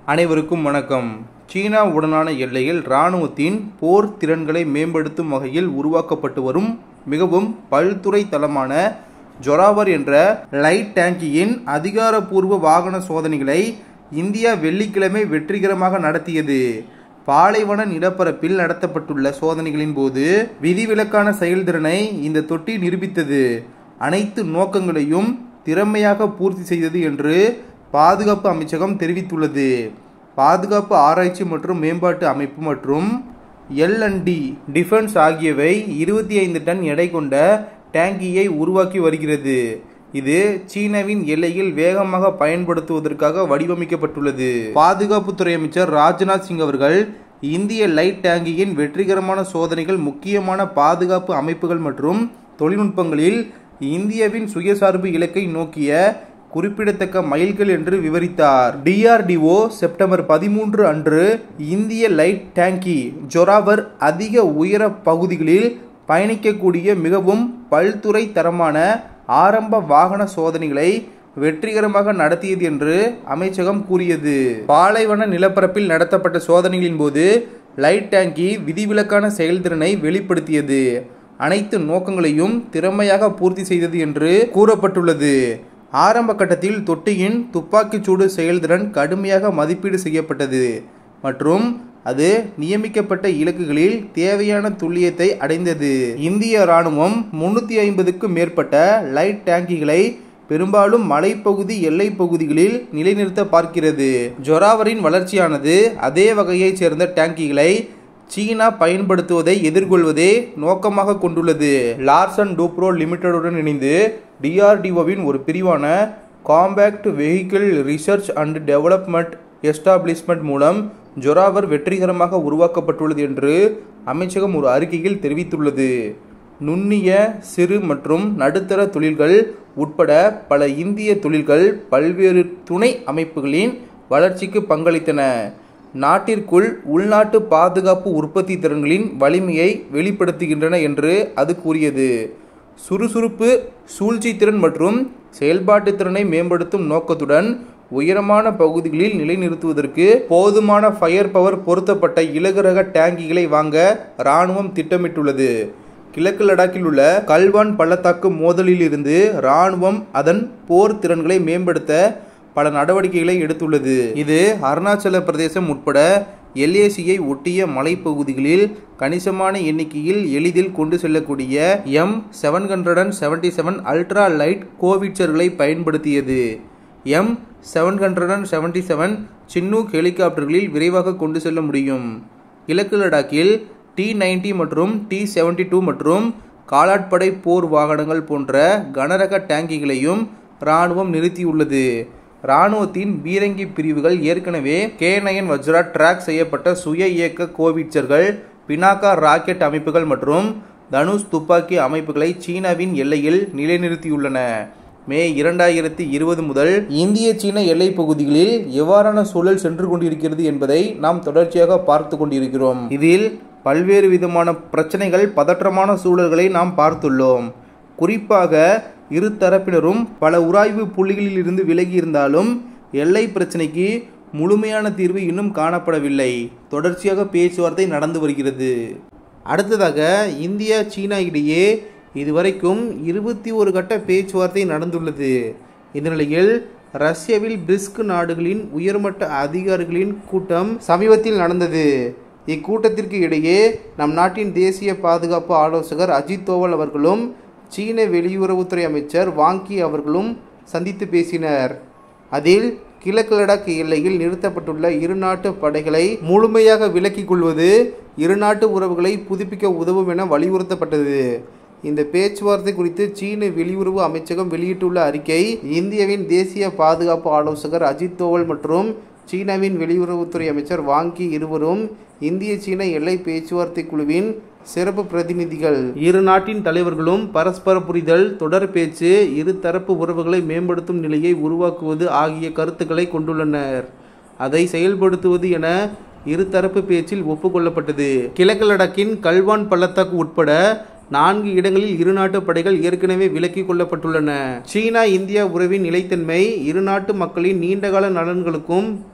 அனைவருக்கும் வணக்கம் சீனாவுடனான எல்லையில் இராணுவத்தின் போர் திறன்களை மேம்படுத்தும் வகையில் உருவாக்கப்பட்டு வரும் மிகவும் பல்துறை தளமான ஜொராவர் என்ற லைட் டேங்கியின் அதிகாரப்பூர்வ வாகன சோதனைகளை இந்தியா வெள்ளிக்கிழமை வெற்றிகரமாக நடத்தியது பாலைவன நிலப்பரப்பில் நடத்தப்பட்டுள்ள சோதனைகளின் போது விதிவிலக்கான செயல்திறனை இந்த தொட்டி நிரூபித்தது அனைத்து நோக்கங்களையும் திறமையாக பூர்த்தி செய்தது என்று பாதுகாப்பு அமைச்சகம் தெரிவித்துள்ளது பாதுகாப்பு ஆராய்ச்சி மற்றும் மேம்பாட்டு அமைப்பு மற்றும் எல்என்டி டிஃபென்ஸ் ஆகியவை இருபத்தி ஐந்து டன் எடை கொண்ட டேங்கியை உருவாக்கி வருகிறது இது சீனாவின் எல்லையில் வேகமாக பயன்படுத்துவதற்காக வடிவமைக்கப்பட்டுள்ளது பாதுகாப்புத்துறை அமைச்சர் ராஜ்நாத் சிங் அவர்கள் இந்திய லைட் டேங்கியின் வெற்றிகரமான சோதனைகள் முக்கியமான பாதுகாப்பு அமைப்புகள் மற்றும் தொழில்நுட்பங்களில் இந்தியாவின் சுயசார்பு இலக்கை நோக்கிய குறிப்பிடத்தக்க மைல்கள் என்று விவரித்தார் டிஆர்டிஓ செப்டம்பர் பதிமூன்று அன்று இந்திய லைட் டேங்கி ஜொராவர் அதிக உயர பகுதிகளில் பயணிக்கக்கூடிய மிகவும் பல்துறை தரமான ஆரம்ப வாகன சோதனைகளை வெற்றிகரமாக நடத்தியது என்று அமைச்சகம் கூறியது பாலைவன நிலப்பரப்பில் நடத்தப்பட்ட சோதனைகளின் போது லைட் டேங்கி விதிவிலக்கான செயல்திறனை வெளிப்படுத்தியது அனைத்து நோக்கங்களையும் திறமையாக பூர்த்தி செய்தது என்று கூறப்பட்டுள்ளது ஆரம்ப கட்டத்தில் தொட்டியின் துப்பாக்கிச்சூடு செயல்திறன் கடுமையாக மதிப்பீடு செய்யப்பட்டது மற்றும் அது நியமிக்கப்பட்ட இலக்குகளில் தேவையான துல்லியத்தை அடைந்தது இந்திய ராணுவம் முன்னூற்றி ஐம்பதுக்கும் மேற்பட்ட லைட் டேங்கிகளை பெரும்பாலும் மலைப்பகுதி எல்லை பகுதிகளில் நிலைநிறுத்த பார்க்கிறது ஜொராவரின் வளர்ச்சியானது அதே வகையைச் சேர்ந்த டேங்கிகளை சீனா பயன்படுத்துவதை எதிர்கொள்வதே நோக்கமாக கொண்டுள்ளது லார்சன் டூப்ரோ லிமிடெடுடன் இணைந்து டிஆர்டிஓவின் ஒரு பிரிவான compact vehicle research and development establishment மூலம் ஜொராவர் வெற்றிகரமாக உருவாக்கப்பட்டுள்ளது என்று அமைச்சகம் ஒரு அறிக்கையில் தெரிவித்துள்ளது நுண்ணிய சிறு மற்றும் நடுத்தர தொழில்கள் உட்பட பல இந்திய தொழில்கள் பல்வேறு துணை அமைப்புகளின் வளர்ச்சிக்கு பங்களித்தன நாட்டிற்குள் உள்நாட்டு பாதுகாப்பு உற்பத்தி திறன்களின் வலிமையை வெளிப்படுத்துகின்றன என்று அது கூறியது சுறுசுறுப்பு சூழ்ச்சி திறன் மற்றும் செயல்பாட்டு திறனை மேம்படுத்தும் நோக்கத்துடன் உயரமான பகுதிகளில் நிலைநிறுத்துவதற்கு போதுமான ஃபயர் பவர் பொருத்தப்பட்ட இலகுரக டேங்கிகளை வாங்க இராணுவம் திட்டமிட்டுள்ளது கிழக்கு லடாக்கில் உள்ள கல்வான் பள்ளத்தாக்கு மோதலில் இருந்து இராணுவம் அதன் போர் திறன்களை மேம்படுத்த பல நடவடிக்கைகளை எடுத்துள்ளது இது அருணாச்சல பிரதேசம் உட்பட எல்ஏசியை ஒட்டிய மலைப்பகுதிகளில் கணிசமான எண்ணிக்கையில் எளிதில் கொண்டு செல்லக்கூடிய M seven hundred and seventy seven ultra light கோவிட்சர்களை பயன்படுத்தியது M seven hundred and seventy seven Chinook ஹெலிகாப்டர்களில் விரைவாக கொண்டு செல்ல முடியும் கிழக்கு லடாக்கில் டி நைன்டி மற்றும் டி செவன்டி டூ மற்றும் காலாட்படை போர் வாகனங்கள் போன்ற கனரக டேங்கிகளையும் இராணுவம் நிறுத்தியுள்ளது இராணுவத்தின் பீரங்கி பிரிவுகள் ஏற்கனவே கே நயன் வஜ்ரா ட்ராக் செய்யப்பட்ட சுய இயக்க கோவிட்சர்கள் பினாக்கா ராக்கெட் அமைப்புகள் மற்றும் தனுஷ் துப்பாக்கி அமைப்புகளை சீனாவின் எல்லையில் நிலைநிறுத்தியுள்ளன மே இரண்டாயிரத்தி இருபது முதல் இந்திய சீன எல்லை பகுதிகளில் எவ்வாறான சூழல் சென்று கொண்டிருக்கிறது என்பதை நாம் தொடர்ச்சியாக பார்த்து கொண்டிருக்கிறோம் இதில் பல்வேறு விதமான பிரச்சனைகள் பதற்றமான சூழல்களை நாம் பார்த்துள்ளோம் குறிப்பாக இரு தரப்பினரும் பல உராய்வு புள்ளிகளில் இருந்து விலகி இருந்தாலும் எல்லை பிரச்சனைக்கு முழுமையான தீர்வு இன்னும் காணப்படவில்லை தொடர்ச்சியாக பேச்சுவார்த்தை நடந்து வருகிறது அடுத்ததாக இந்தியா சீனா இடையே இதுவரைக்கும் இருபத்தி ஒரு கட்ட பேச்சுவார்த்தை நடந்துள்ளது இந்த நிலையில் ரஷ்யாவில் பிரிஸ்க் நாடுகளின் உயர்மட்ட அதிகாரிகளின் கூட்டம் சமீபத்தில் நடந்தது இக்கூட்டத்திற்கு இடையே நம் நாட்டின் தேசிய பாதுகாப்பு ஆலோசகர் அஜித் தோவல் அவர்களும் சீன வெளியுறவுத்துறை அமைச்சர் வாங்கி அவர்களும் சந்தித்து பேசினர் அதில் கிழக்கு லடாக் எல்லையில் நிறுத்தப்பட்டுள்ள இரு நாட்டு படைகளை முழுமையாக விலக்கிக் கொள்வது இரு நாட்டு உறவுகளை புதுப்பிக்க உதவும் என வலியுறுத்தப்பட்டது இந்த பேச்சுவார்த்தை குறித்து சீன வெளியுறவு அமைச்சகம் வெளியிட்டுள்ள அறிக்கை இந்தியாவின் தேசிய பாதுகாப்பு ஆலோசகர் அஜித் தோவல் மற்றும் சீனாவின் வெளியுறவுத்துறை அமைச்சர் வாங்கி இருவரும் இந்திய சீன எல்லை பேச்சுவார்த்தை குழுவின் சிறப்பு பிரதிநிதிகள் இரு நாட்டின் தலைவர்களும் பரஸ்பர புரிதல் தொடர் பேச்சு இரு தரப்பு உறவுகளை மேம்படுத்தும் நிலையை உருவாக்குவது ஆகிய கருத்துக்களை கொண்டுள்ளனர் அதை செயல்படுத்துவது என இருதரப்பு பேச்சில் ஒப்புக்கொள்ளப்பட்டது கிழக்கு லடாக்கின் கல்வான் பள்ளத்தாக்கு உட்பட நான்கு இடங்களில் இரு நாட்டு படைகள் ஏற்கனவே விலக்கிக் கொள்ளப்பட்டுள்ளன சீனா இந்தியா உறவின் நிலைத்தன்மை இரு நாட்டு மக்களின் நீண்டகால நலன்களுக்கும்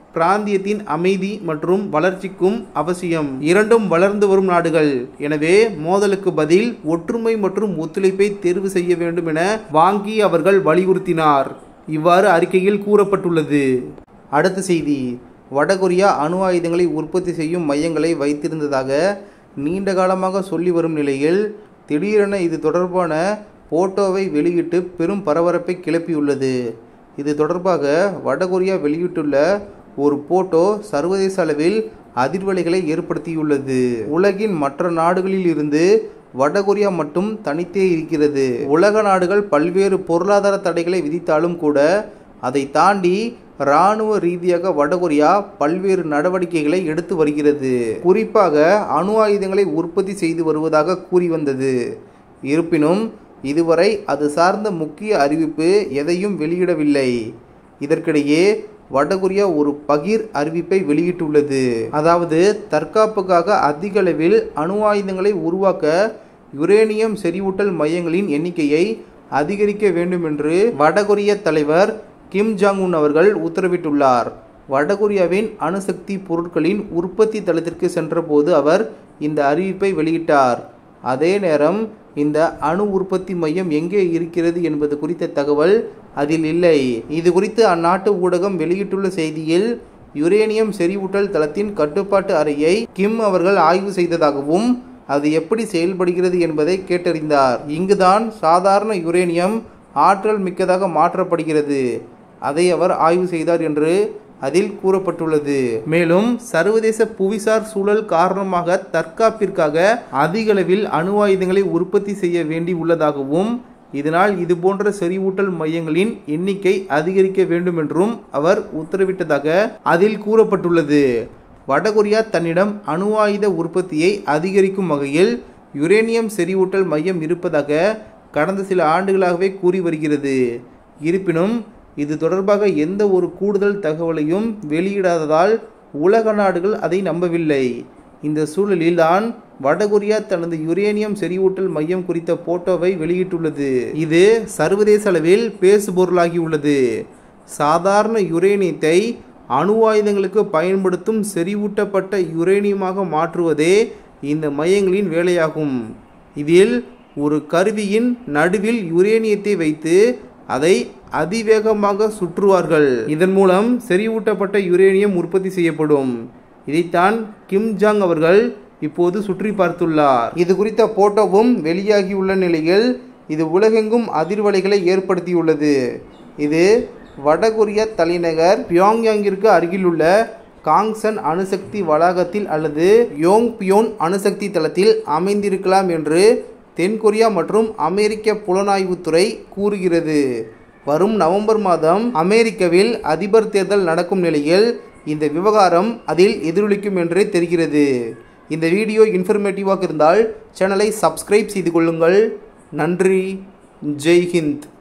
பிராந்தியத்தின் அமைதி மற்றும் வளர்ச்சிக்கும் அவசியம் இரண்டும் வளர்ந்து வரும் நாடுகள் எனவே மோதலுக்கு பதில் ஒற்றுமை மற்றும் ஒத்துழைப்பை தேர்வு செய்ய வேண்டும் என வாங்கி அவர்கள் வலியுறுத்தினார் இவ்வாறு அறிக்கையில் கூறப்பட்டுள்ளது அடுத்த செய்தி வடகொரியா அணு ஆயுதங்களை உற்பத்தி செய்யும் மையங்களை வைத்திருந்ததாக நீண்ட காலமாக சொல்லி வரும் நிலையில் திடீரென இது தொடர்பான போட்டோவை வெளியிட்டு பெரும் பரபரப்பை கிளப்பியுள்ளது இது தொடர்பாக வடகொரியா வெளியிட்டுள்ள ஒரு போட்டோ சர்வதேச அளவில் அதிர்வலைகளை ஏற்படுத்தியுள்ளது உலகின் மற்ற நாடுகளில் இருந்து வடகொரியா மட்டும் தனித்தே இருக்கிறது உலக நாடுகள் பல்வேறு பொருளாதார தடைகளை விதித்தாலும் கூட அதை தாண்டி இராணுவ ரீதியாக வடகொரியா பல்வேறு நடவடிக்கைகளை எடுத்து வருகிறது குறிப்பாக அணு ஆயுதங்களை உற்பத்தி செய்து வருவதாக கூறி வந்தது இருப்பினும் இதுவரை அது சார்ந்த முக்கிய அறிவிப்பு எதையும் வெளியிடவில்லை இதற்கிடையே வடகொரியா ஒரு பகிர் அறிவிப்பை வெளியிட்டுள்ளது அதாவது தற்காப்புக்காக அதிக அளவில் அணு ஆயுதங்களை உருவாக்க யுரேனியம் செறிவூட்டல் மையங்களின் எண்ணிக்கையை அதிகரிக்க வேண்டும் என்று வடகொரிய தலைவர் கிம் ஜாங் உன் அவர்கள் உத்தரவிட்டுள்ளார் வடகொரியாவின் அணுசக்தி பொருட்களின் உற்பத்தி தளத்திற்கு சென்றபோது அவர் இந்த அறிவிப்பை வெளியிட்டார் அதே நேரம் இந்த அணு உற்பத்தி மையம் எங்கே இருக்கிறது என்பது குறித்த தகவல் அதில் இல்லை இது குறித்து அந்நாட்டு ஊடகம் வெளியிட்டுள்ள செய்தியில் யுரேனியம் செறிவூட்டல் தளத்தின் கட்டுப்பாட்டு அறையை கிம் அவர்கள் ஆய்வு செய்ததாகவும் அது எப்படி செயல்படுகிறது என்பதை கேட்டறிந்தார் இங்குதான் சாதாரண யுரேனியம் ஆற்றல் மிக்கதாக மாற்றப்படுகிறது அதை அவர் ஆய்வு செய்தார் என்று அதில் கூறப்பட்டுள்ளது மேலும் சர்வதேச புவிசார் சூழல் காரணமாக தற்காப்பிற்காக அதிக அளவில் அணு ஆயுதங்களை உற்பத்தி செய்ய வேண்டி உள்ளதாகவும் இதனால் இதுபோன்ற செறிவூட்டல் மையங்களின் எண்ணிக்கை அதிகரிக்க வேண்டும் என்றும் அவர் உத்தரவிட்டதாக அதில் கூறப்பட்டுள்ளது வடகொரியா தன்னிடம் அணு ஆயுத உற்பத்தியை அதிகரிக்கும் வகையில் யுரேனியம் செறிவூட்டல் மையம் இருப்பதாக கடந்த சில ஆண்டுகளாகவே கூறி வருகிறது இருப்பினும் இது தொடர்பாக எந்த ஒரு கூடுதல் தகவலையும் வெளியிடாததால் உலக நாடுகள் அதை நம்பவில்லை இந்த சூழலில்தான் வடகொரியா தனது யுரேனியம் செறிவூட்டல் மையம் குறித்த போட்டோவை வெளியிட்டுள்ளது இது சர்வதேச அளவில் பேசுபொருளாகியுள்ளது சாதாரண யுரேனியத்தை அணு ஆயுதங்களுக்கு பயன்படுத்தும் செறிவூட்டப்பட்ட யுரேனியமாக மாற்றுவதே இந்த மையங்களின் வேலையாகும் இதில் ஒரு கருவியின் நடுவில் யுரேனியத்தை வைத்து அதை அதிவேகமாக சுற்றுவார்கள் இதன் மூலம் செறிவூட்டப்பட்ட யுரேனியம் உற்பத்தி செய்யப்படும் இதைத்தான் கிம் ஜாங் அவர்கள் இப்போது சுற்றி பார்த்துள்ளார் இது குறித்த போட்டோவும் வெளியாகியுள்ள நிலையில் இது உலகெங்கும் அதிர்வலைகளை ஏற்படுத்தியுள்ளது இது வடகொரிய தலைநகர் பியோங்யாங்கிற்கு அருகிலுள்ள காங்சன் அணுசக்தி வளாகத்தில் அல்லது யோங் பியோன் அணுசக்தி தளத்தில் அமைந்திருக்கலாம் என்று தென்கொரியா மற்றும் அமெரிக்க புலனாய்வுத்துறை கூறுகிறது வரும் நவம்பர் மாதம் அமெரிக்காவில் அதிபர் தேர்தல் நடக்கும் நிலையில் இந்த விவகாரம் அதில் எதிரொலிக்கும் என்று தெரிகிறது இந்த வீடியோ இன்ஃபர்மேட்டிவாக இருந்தால் சேனலை சப்ஸ்கிரைப் செய்து கொள்ளுங்கள் நன்றி ஜெய் ஹிந்த்